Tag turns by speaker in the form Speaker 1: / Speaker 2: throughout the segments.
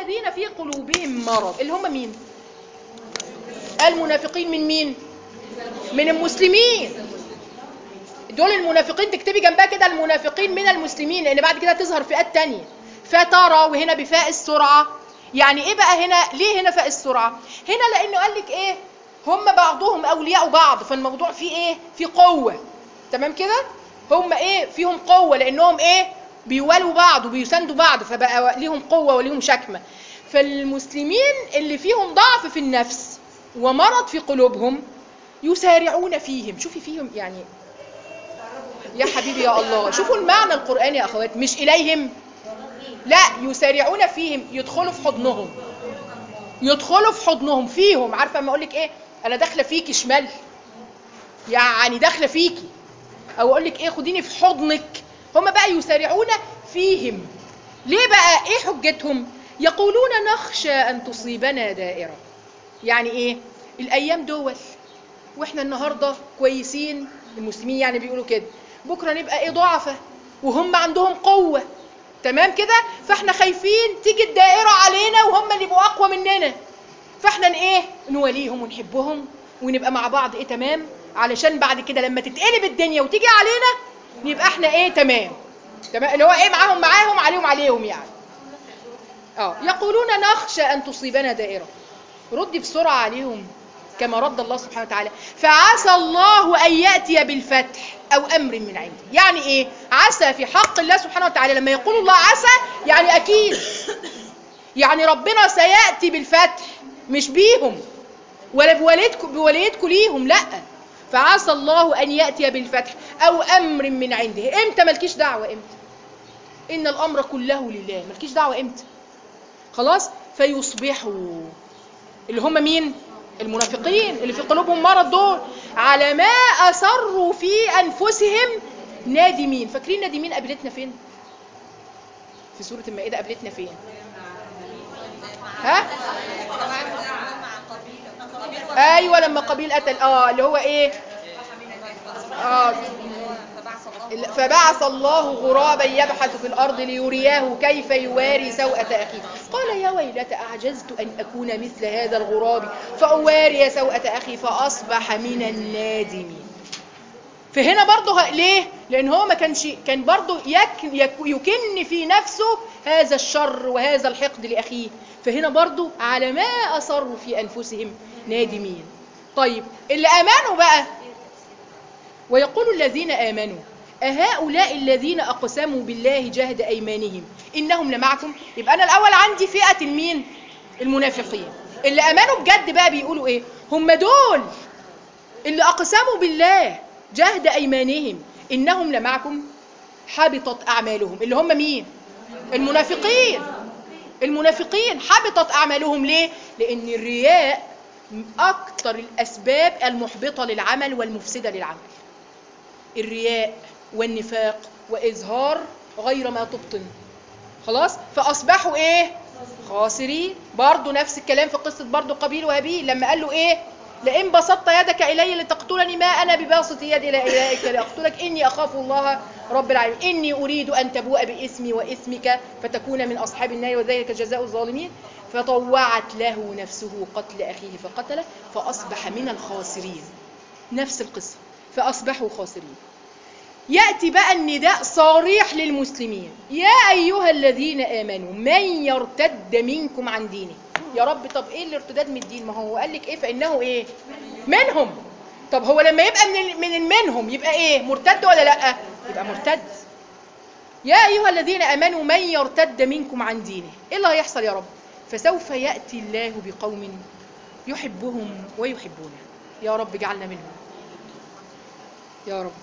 Speaker 1: الذين في قلوبهم مرض اللي هم مين المنافقين من مين من المسلمين دول المنافقين تكتبي جنبها كده المنافقين من المسلمين لان بعد كده تظهر فئات تانية فترى وهنا بفاء السرعه يعني ايه بقى هنا ليه هنا فاء السرعه هنا لانه قال لك ايه هم بعضهم اولياء بعض فالموضوع فيه ايه فيه قوه تمام كده هم ايه فيهم قوه لانهم ايه بيوالوا بعض وبيساندوا بعض فبقى ليهم قوه وليهم شكمه فالمسلمين اللي فيهم ضعف في النفس ومرض في قلوبهم يسارعون فيهم شوفي فيهم يعني يا حبيبي يا الله شوفوا المعنى القرآني يا أخوات مش إليهم لا يسارعون فيهم يدخلوا في حضنهم يدخلوا في حضنهم فيهم عارفة اما أقول لك إيه أنا داخلة فيكي شمال يعني داخلة فيكي أو أقول لك إيه خديني في حضنك هم بقى يسارعون فيهم ليه بقى إيه حجتهم يقولون نخشى أن تصيبنا دائرة يعني إيه الأيام دول وإحنا النهاردة كويسين المسلمين يعني بيقولوا كده بكره نبقى ايه ضعفة وهم عندهم قوة تمام كده فاحنا خايفين تيجي الدائرة علينا وهم اللي يبقوا اقوى مننا فاحنا ايه نواليهم ونحبهم ونبقى مع بعض ايه تمام علشان بعد كده لما تتقلب الدنيا وتيجي علينا نبقى احنا ايه تمام تمام اللي هو ايه معاهم معاهم عليهم عليهم يعني اه يقولون نخشى ان تصيبنا دائرة ردي بسرعة عليهم كما رد الله سبحانه وتعالى فعسى الله أن يأتي بالفتح أو أمر من عنده يعني إيه عسى في حق الله سبحانه وتعالى لما يقول الله عسى يعني أكيد يعني ربنا سيأتي بالفتح مش بيهم ولا بوليدكم بوليدكم ليهم لا فعسى الله أن يأتي بالفتح أو أمر من عنده إمتى مالكيش دعوة إمتى إن الأمر كله لله مالكيش دعوة إمتى خلاص فيصبحوا اللي هم مين المنافقين اللي في قلوبهم مرض دول على ما أسروا في أنفسهم نادمين فاكرين نادمين قابلتنا فين في سورة المائدة قابلتنا فين ها ايوه لما قبيل قتل اه اللي هو ايه اه فبعث الله غرابا يبحث في الارض ليرياه كيف يواري سوءة اخيه قال يا ويلتى اعجزت ان اكون مثل هذا الغراب فاواري سوءة اخي فاصبح من النادمين فهنا برضه ليه لان هو ما كانش كان برضه يك يك يكن في نفسه هذا الشر وهذا الحقد لاخيه فهنا برضه على ما اصروا في انفسهم نادمين طيب اللي امنوا بقى ويقول الذين امنوا أهؤلاء الذين أقسموا بالله جهد أيمانهم إنهم لمعكم يبقى أنا الأول عندي فئة المين المنافقين اللي أمنوا بجد بقى بيقولوا إيه هم دول اللي أقسموا بالله جهد أيمانهم إنهم لمعكم حبطت أعمالهم اللي هم مين المنافقين المنافقين حبطت أعمالهم ليه لأن الرياء أكثر الأسباب المحبطة للعمل والمفسدة للعمل الرياء والنفاق وإظهار غير ما تبطن خلاص فأصبحوا إيه خاسرين برضو نفس الكلام في قصة برضو قبيل وهابيل لما قال له إيه لئن بسطت يدك إلي لتقتلني ما أنا بباسط يدي إلى إليك لأقتلك إني أخاف الله رب العالمين إني أريد أن تبوء باسمي وإثمك فتكون من أصحاب النار وذلك جزاء الظالمين فطوعت له نفسه قتل أخيه فقتله فأصبح من الخاسرين نفس القصة فأصبحوا خاسرين يأتي بقى النداء صريح للمسلمين يا أيها الذين آمنوا من يرتد منكم عن دينه يا رب طب إيه الارتداد من الدين ما هو قال لك إيه فإنه إيه منهم طب هو لما يبقى من من منهم يبقى إيه مرتد ولا لأ يبقى مرتد يا أيها الذين آمنوا من يرتد منكم عن دينه إيه اللي هيحصل يا رب فسوف يأتي الله بقوم يحبهم ويحبونه يا رب اجعلنا منهم يا رب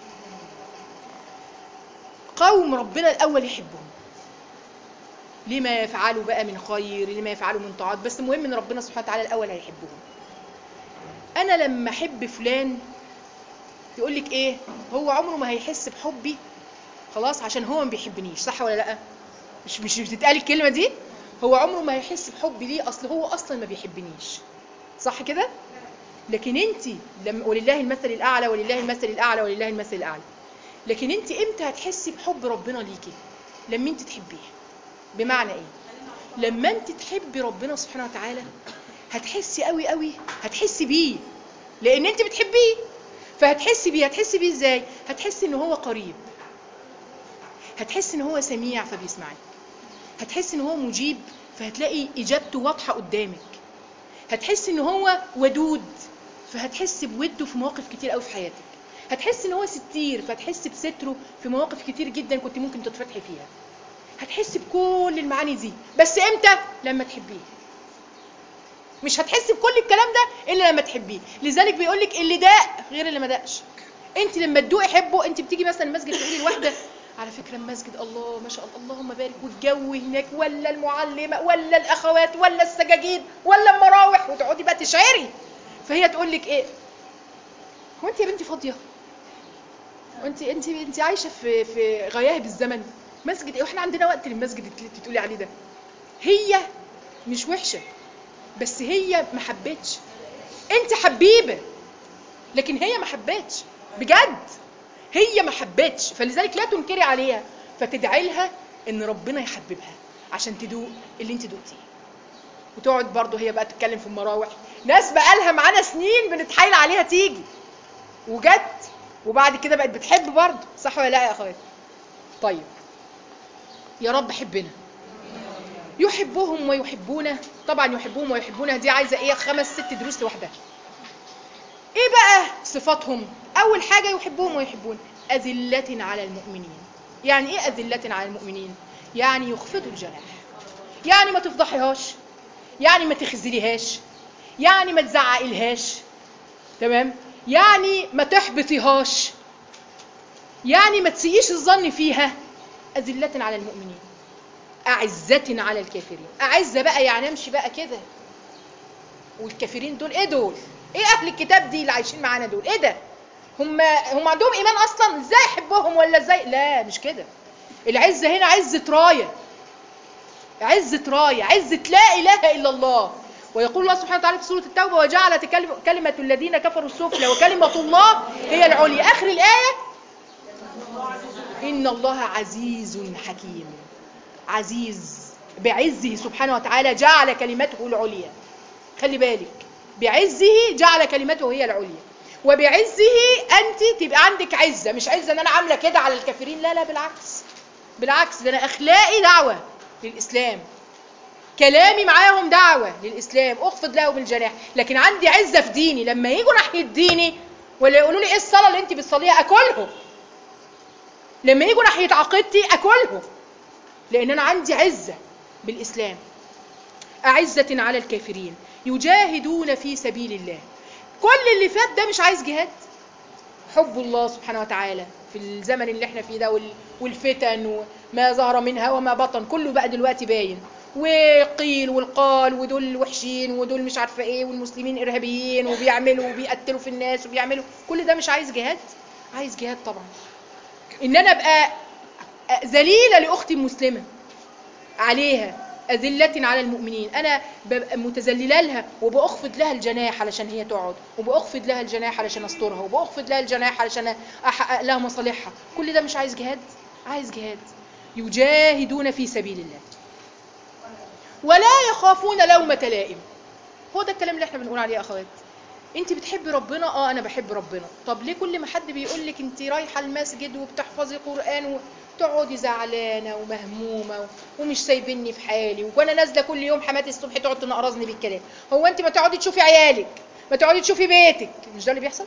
Speaker 1: قوم ربنا الأول يحبهم لما يفعلوا بقى من خير لما يفعلوا من طاعات بس المهم ان ربنا سبحانه وتعالى الأول هيحبهم أنا لما أحب فلان يقول لك إيه هو عمره ما هيحس بحبي خلاص عشان هو ما بيحبنيش صح ولا لأ مش مش بتتقال الكلمة دي هو عمره ما هيحس بحبي ليه أصل هو أصلا ما بيحبنيش صح كده لكن انت لما ولله المثل الاعلى ولله المثل الاعلى ولله المثل الاعلى لكن انت امتى هتحسي بحب ربنا ليكي لما انت تحبيه بمعنى ايه لما انت تحبي ربنا سبحانه وتعالى هتحسي قوي قوي هتحسي بيه لان انت بتحبيه فهتحسي بيه هتحسي بيه ازاي هتحسي ان هو قريب هتحسي ان هو سميع فبيسمعك هتحسي ان هو مجيب فهتلاقي اجابته واضحه قدامك هتحسي ان هو ودود فهتحسي بوده في مواقف كتير قوي في حياتك هتحسي ان هو ستير فهتحسي بستره في مواقف كتير جدا كنت ممكن تتفتحي فيها هتحسي بكل المعاني دي بس امتى لما تحبيه مش هتحسي بكل الكلام ده الا لما تحبيه لذلك بيقول لك اللي داق غير اللي ما دقش انت لما تدوقي حبه انت بتيجي مثلا المسجد تقولي لواحده على فكره المسجد الله ما شاء الله اللهم بارك والجو هناك ولا المعلمه ولا الاخوات ولا السجاجيد ولا المراوح وتقعدي بقى تشعري فهي تقول لك ايه هو انت يا بنتي فاضيه وانت انت انت عايشه في في غياهب الزمن مسجد ايه واحنا عندنا وقت للمسجد اللي انت بتقولي عليه ده هي مش وحشه بس هي ما حبتش انت حبيبه لكن هي ما حبتش بجد هي ما حبتش فلذلك لا تنكري عليها فتدعي لها ان ربنا يحببها عشان تدوق اللي انت دوقتيه وتقعد برضه هي بقى تتكلم في المراوح ناس بقالها معانا سنين بنتحايل عليها تيجي وجت وبعد كده بقت بتحب برضه صح ولا لا يا اخواتي طيب يا رب حبنا يحبهم ويحبونه طبعا يحبهم ويحبونه دي عايزه ايه خمس ست دروس لوحدها ايه بقى صفاتهم اول حاجه يحبهم ويحبون اذله على المؤمنين يعني ايه اذله على المؤمنين يعني يخفضوا الجناح يعني ما تفضحيهاش يعني ما تخذليهاش يعني ما تزعقلهاش تمام يعني ما تحبطيهاش يعني ما تسيئيش الظن فيها أذلة على المؤمنين أعزة على الكافرين أعزة بقى يعني أمشي بقى كده والكافرين دول إيه دول؟ إيه أهل الكتاب دي اللي عايشين معانا دول؟ إيه ده؟ هم هم عندهم إيمان أصلا إزاي أحبهم ولا إزاي؟ لا مش كده العزة هنا عزة راية عزة راية عزة لا إله إلا الله ويقول الله سبحانه وتعالى في سورة التوبة وجعل كلمة الذين كفروا السفلى وكلمة الله هي العليا آخر الآية إن الله عزيز حكيم عزيز بعزه سبحانه وتعالى جعل كلمته العليا خلي بالك بعزه جعل كلمته هي العليا وبعزه أنت تبقى عندك عزة مش عزة أن أنا عاملة كده على الكافرين لا لا بالعكس بالعكس ده أنا أخلاقي دعوة للإسلام كلامي معاهم دعوة للإسلام أخفض له بالجناح لكن عندي عزة في ديني لما يجوا ناحية ديني ولا يقولوا لي إيه الصلاة اللي أنت بتصليها أكلهم لما يجوا ناحية عقيدتي أكلهم لأن أنا عندي عزة بالإسلام أعزة على الكافرين يجاهدون في سبيل الله كل اللي فات ده مش عايز جهاد حب الله سبحانه وتعالى في الزمن اللي احنا فيه ده والفتن وما ظهر منها وما بطن كله بقى دلوقتي باين وقيل والقال ودول وحشين ودول مش عارفه ايه والمسلمين ارهابيين وبيعملوا وبيقتلوا في الناس وبيعملوا كل ده مش عايز جهاد عايز جهاد طبعا ان انا ابقى ذليله لاختي المسلمه عليها أذلة على المؤمنين أنا ببقى متذللة لها وبأخفض لها الجناح علشان هي تقعد وبأخفض لها الجناح علشان أسترها وبأخفض لها الجناح علشان أحقق لها مصالحها كل ده مش عايز جهاد عايز جهاد يجاهدون في سبيل الله ولا يخافون لومة لائم هو ده الكلام اللي احنا بنقول عليه يا اخوات انت بتحبي ربنا اه انا بحب ربنا طب ليه كل ما حد بيقول لك انت رايحه المسجد وبتحفظي قران وتقعدي زعلانه ومهمومه ومش سايبني في حالي وانا نازله كل يوم حماتي الصبح تقعد تنقرصني بالكلام هو انت ما تقعدي تشوفي عيالك ما تقعدي تشوفي بيتك مش ده اللي بيحصل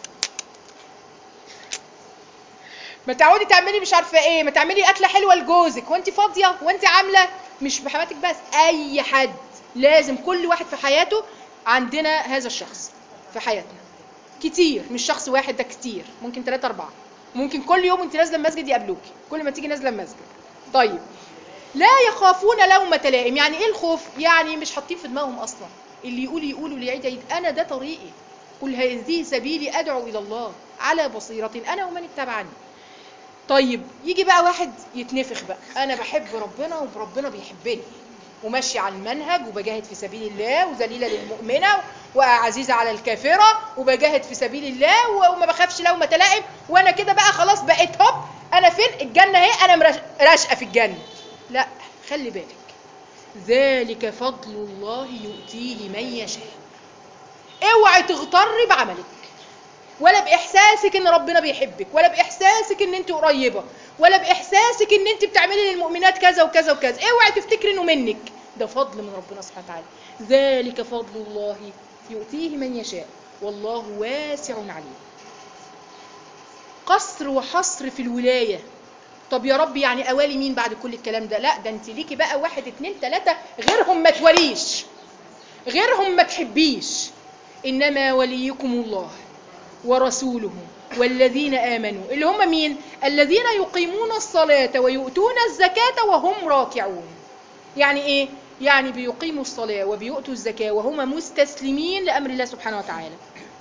Speaker 1: ما تقعدي تعملي مش عارفه ايه ما تعملي اكله حلوه لجوزك وانت فاضيه وانت عامله مش بحماتك بس اي حد لازم كل واحد في حياته عندنا هذا الشخص في حياتنا كتير مش شخص واحد ده كتير ممكن ثلاثة أربعة ممكن كل يوم انت نازله المسجد يقابلوكي كل ما تيجي نازله المسجد طيب لا يخافون لومة لائم يعني ايه الخوف يعني مش حاطين في دماغهم اصلا اللي يقول يقول واللي يعيد يعيد انا ده طريقي قل هذه سبيلي ادعو الى الله على بصيرة انا ومن اتبعني طيب يجي بقى واحد يتنفخ بقى انا بحب ربنا وربنا بيحبني وماشي على المنهج وبجاهد في سبيل الله وذليله للمؤمنه وعزيزه على الكافره وبجاهد في سبيل الله وما بخافش لومه لائم وانا كده بقى خلاص بقيت هوب انا فين الجنه اهي انا راشقه في الجنه لا خلي بالك ذلك فضل الله يؤتيه من يشاء اوعي تغتر بعملك ولا باحساسك ان ربنا بيحبك ولا باحساسك ان انت قريبه ولا باحساسك ان انت بتعملي للمؤمنات كذا وكذا وكذا اوعي تفتكري انه منك ده فضل من ربنا سبحانه وتعالى ذلك فضل الله يؤتيه من يشاء والله واسع عليم قصر وحصر في الولايه طب يا رب يعني اوالي مين بعد كل الكلام ده لا ده انت ليكي بقى واحد اتنين تلاته غيرهم ما توليش غيرهم ما تحبيش انما وليكم الله ورسوله والذين آمنوا اللي هم مين؟ الذين يقيمون الصلاة ويؤتون الزكاة وهم راكعون يعني إيه؟ يعني بيقيموا الصلاة وبيؤتوا الزكاة وهم مستسلمين لأمر الله سبحانه وتعالى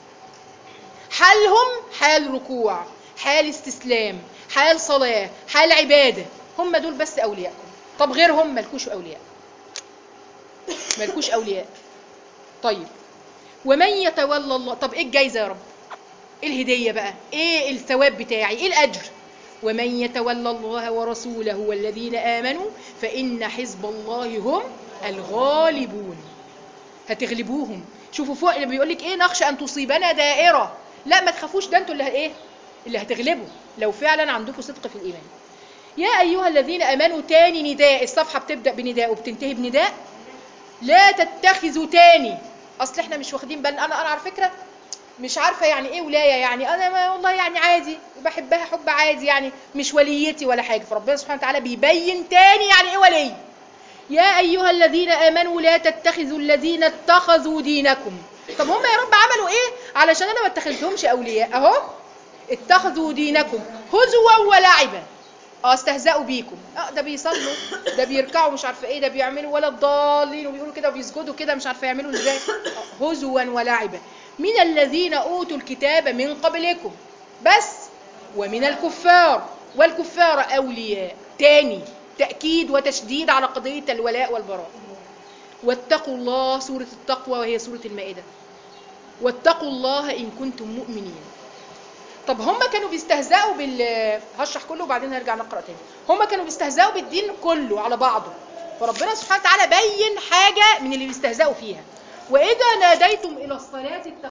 Speaker 1: حالهم حال ركوع حال استسلام حال صلاة حال عبادة هم دول بس أولياءكم طب غيرهم ملكوش أولياء ملكوش أولياء طيب ومن يتولى الله طب إيه الجايزة يا رب ايه الهدية بقى ايه الثواب بتاعي ايه الاجر ومن يتولى الله ورسوله والذين امنوا فان حزب الله هم الغالبون هتغلبوهم شوفوا فوق اللي بيقول لك ايه نخشى ان تصيبنا دائره لا ما تخافوش ده انتوا اللي ه- ايه اللي هتغلبوا لو فعلا عندكم صدق في الايمان يا ايها الذين امنوا تاني نداء الصفحه بتبدا بنداء وبتنتهي بنداء لا تتخذوا تاني اصل احنا مش واخدين بالنا انا انا على فكره مش عارفه يعني ايه ولايه يعني انا ما والله يعني عادي وبحبها حب عادي يعني مش وليتي ولا حاجه فربنا سبحانه وتعالى بيبين تاني يعني ايه ولي يا ايها الذين امنوا لا تتخذوا الذين اتخذوا دينكم طب هم يا رب عملوا ايه علشان انا ما اتخذتهمش اولياء اهو اتخذوا دينكم هزوا ولعبا اه استهزأوا بيكم اه ده بيصلوا ده بيركعوا مش عارفه ايه ده بيعملوا ولا الضالين وبيقولوا كده وبيسجدوا كده مش عارفه يعملوا ازاي آه، هزوا ولعبا من الذين اوتوا الكتاب من قبلكم بس ومن الكفار والكفار اولياء تاني تاكيد وتشديد على قضيه الولاء والبراء واتقوا الله سوره التقوى وهي سوره المائده واتقوا الله ان كنتم مؤمنين طب هم كانوا بيستهزئوا بال هشرح كله وبعدين هرجع نقرا تاني هم كانوا بيستهزئوا بالدين كله على بعضه فربنا سبحانه وتعالى بين حاجه من اللي بيستهزئوا فيها واذا ناديتم الى الصلاه